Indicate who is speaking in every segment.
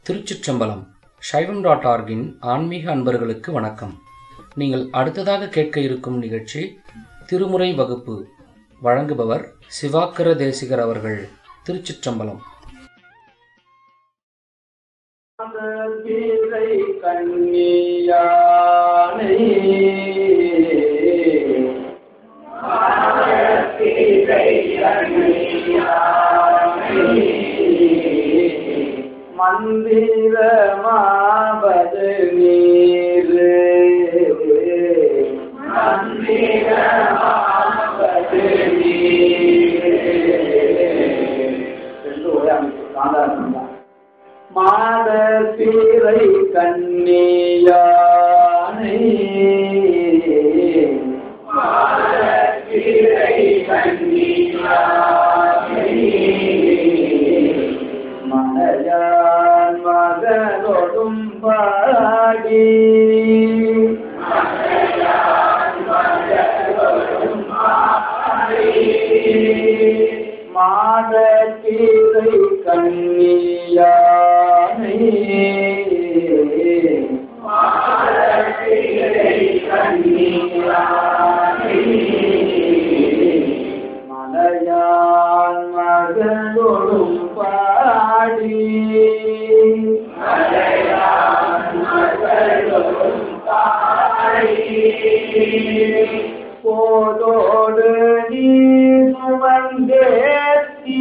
Speaker 1: திருச்சிற்றம்பலம் சைவம் டாட் ஆர்கின் ஆன்மீக அன்பர்களுக்கு வணக்கம் நீங்கள் அடுத்ததாக கேட்க இருக்கும் நிகழ்ச்சி திருமுறை வகுப்பு வழங்குபவர் சிவாக்கர தேசிகர் அவர்கள் திருச்சிற்றம்பலம்
Speaker 2: மதத்திரை கண்ணியானை மதத்திரை கண்ணியானை மந்திர மாபது நீரு மந்திர மாபது நீரு ரெண்டு ஒரே அமைப்பு சாதாரணம் தான் மாத சீரை கண்ணியானை மலையான் மகனொடும் பாடி மாத கீரை கண்ணியானை மலையான் மகனொடும் பாடி போதோடு நீ சுமந்தேத்தி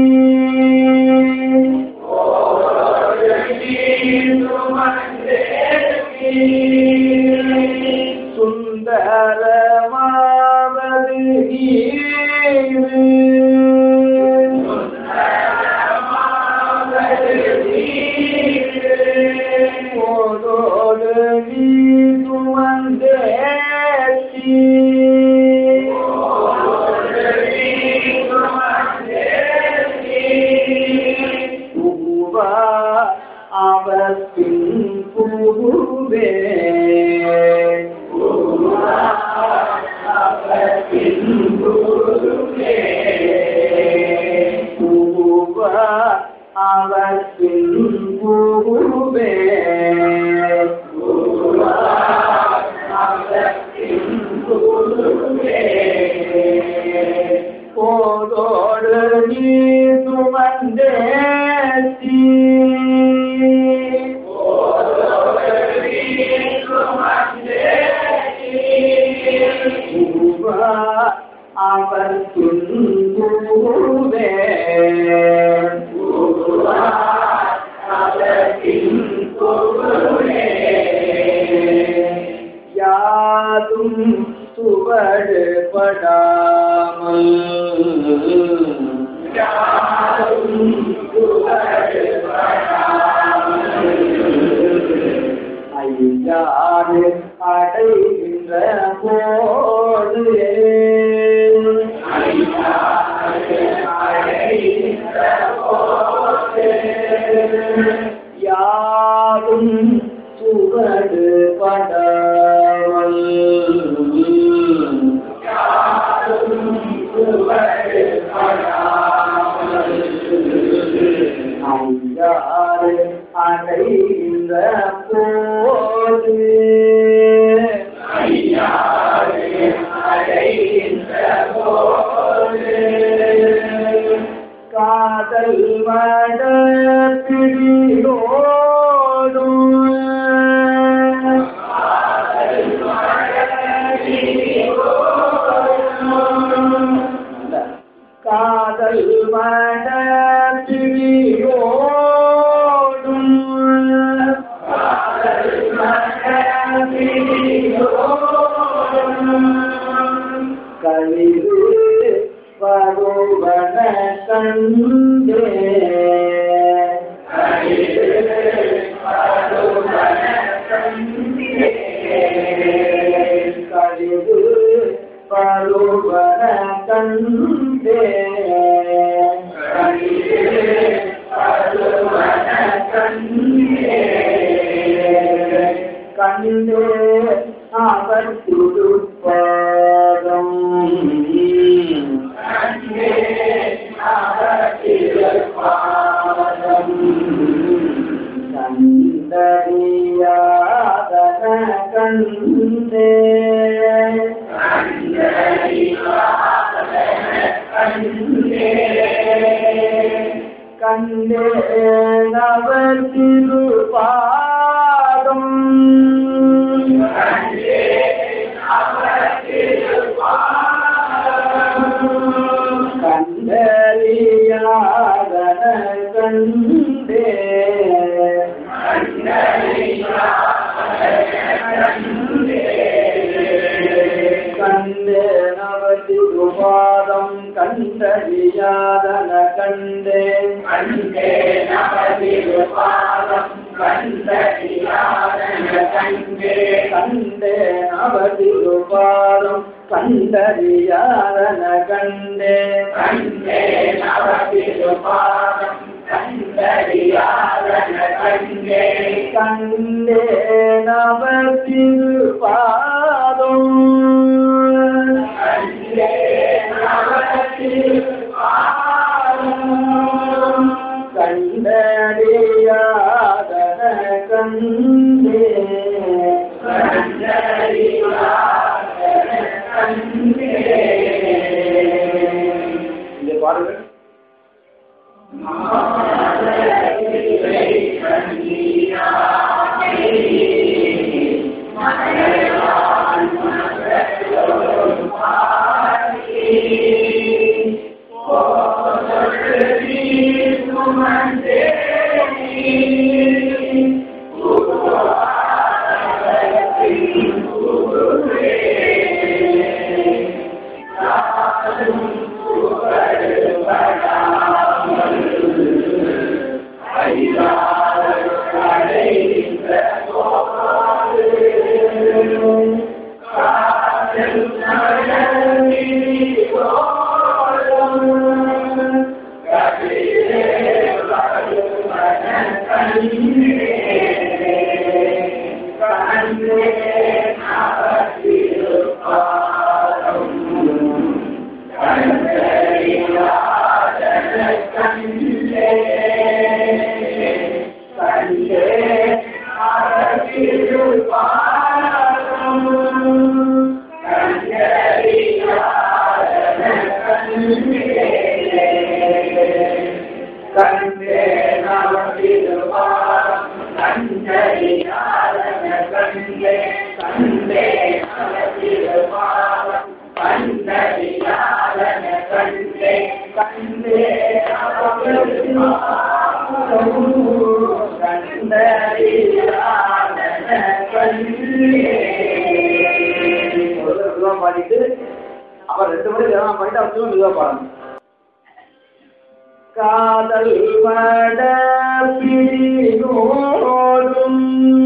Speaker 2: சுந்தரமாவது ஈரு. போதோடு நீ சுமந்தேத்தி பூவா அவத்தின் பூவே பூவா அவத்தின் பூவே போதோடு நீ சுமந்தேத்தி பூவா அவர் துன்புவே யாதும் சுவடு படாமல் ஐயாறு அடைகின்ற போது யாரும் சுவடு படாமல் ஐயாறு அடைகின்ற போது காதல் மட பிடியோடும் காதல் மட பிடியோடும் கலிது பருவன கண்டே கலிது பருவன கண்டே கண்டே அவர் திருப்பாதம் கண்டே கண்டே நவர் திருபாதம் கண்டறியாதன கண்டே கண்டே நவதி உபாதம் கண்டறியாதன கண்டே கண்டே நவதி உபாதம் கண்டறியாதன கண்டே கண்டே நவதி பாதம் கண்டறியாதன கண்டே இந்த பாருங்கள் பாடிட்டு அப்புறம் ரெண்டு மணி நேரம் பாடிட்டு அவசியம் மெதுவாக பாடணும் காதல் வட பிடினோடும்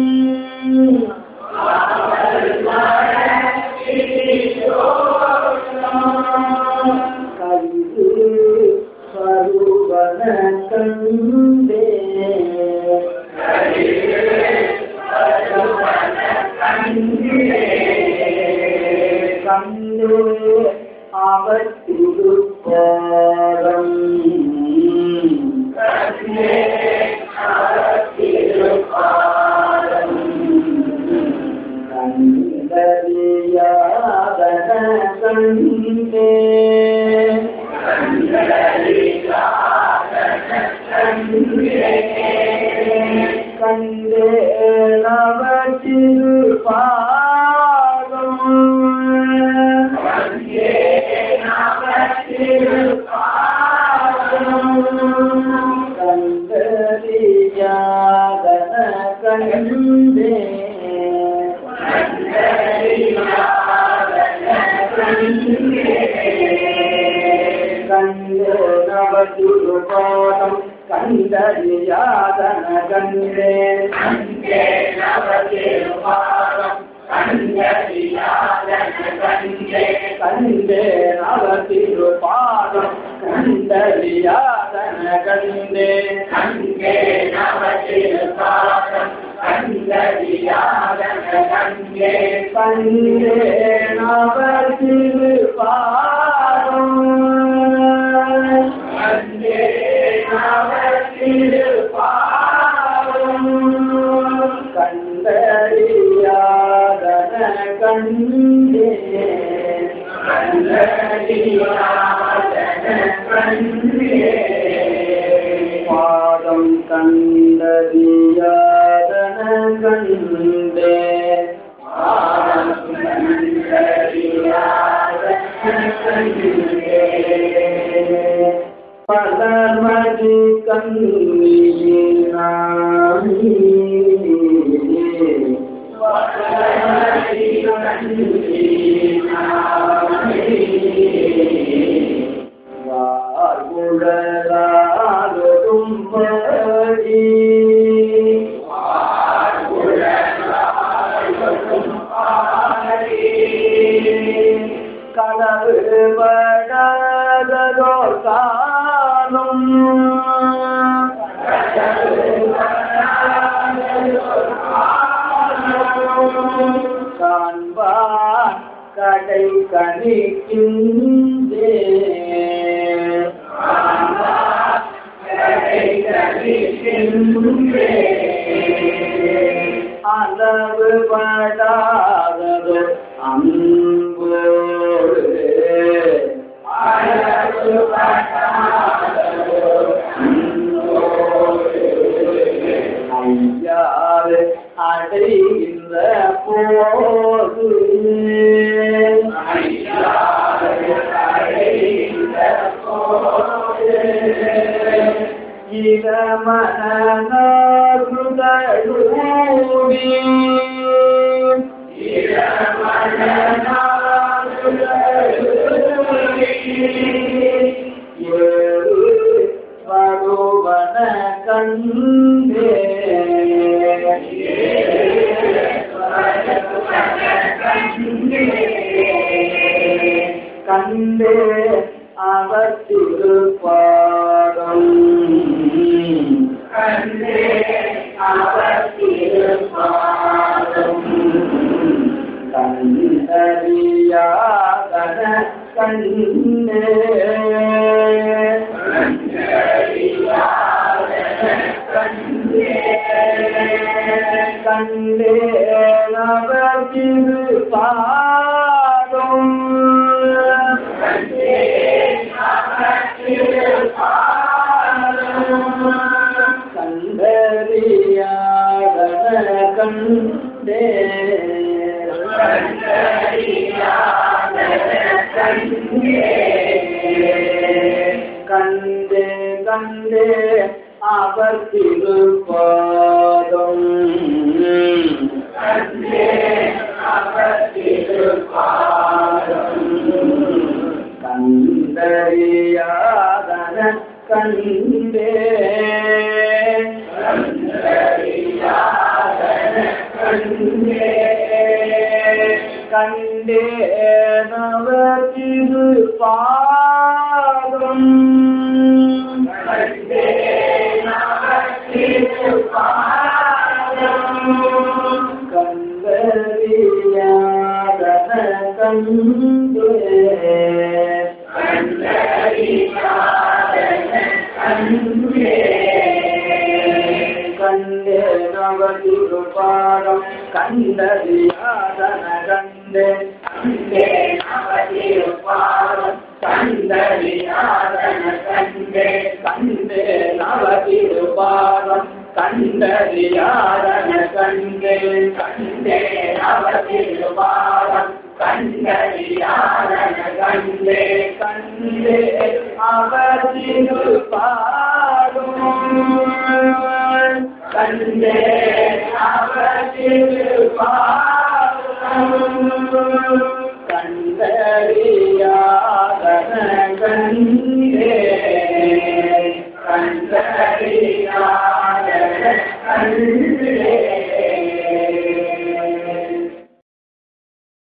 Speaker 2: கவிது பருவன கண்டே கண்டே அவர் திருப்பாரம் கண்டறியாதன கண்டே கண்டே நவ கண்டறியாதன கண்டே கண்டே நவதுருபாதம் கண்டறியாதன கண்டே கண்டே நவதிருபாதம் கண்டறியாதன கண்டே கண்டே நவதிருபாதம் கண்டறியாதன கண்டே பாதம் பலமதி கண்ணியினாமி வாழ்வுடலாலும் படி கனவு படாததோ காணும் காண்பான் கடை கணிக்கின்றே அளவு படாததோ அன்போடு அளவு ஐயாறு அடைகின்ற போது இதமனூடி வருவன கண்டே கண்டே அவர் திருப்பாடம் கண்டே அவர் திருப்பாடம் கண்டறியாதன கண்டே கண்டே அவர் திருப்பாடம் கண்டறியாதன கண்டே கண்டே கண்டே அவர் திருப்பாதம் கண்டே அவர் திருப்பாதம் கண்டறியாதன கண்டே கண்டே நவ திருப்பாதம் கண்டறியாதன கண்டே கண்டே நவதிருபாடம் கண்டறியாதன கண்டே கண்டே நவதிருபாடம் கண்டறியாதன கண்டே கண்டே நவதிருபாடம் கண்டறியாதன கண்டே கண்டே நவதிருபாடம் கண்டறியாதன கண்டே கண்டே அவதிருபாடும் கண்டே அவதிருபாடும் கண்டறியாதன கண்டே கண்டறியாதன கண்டே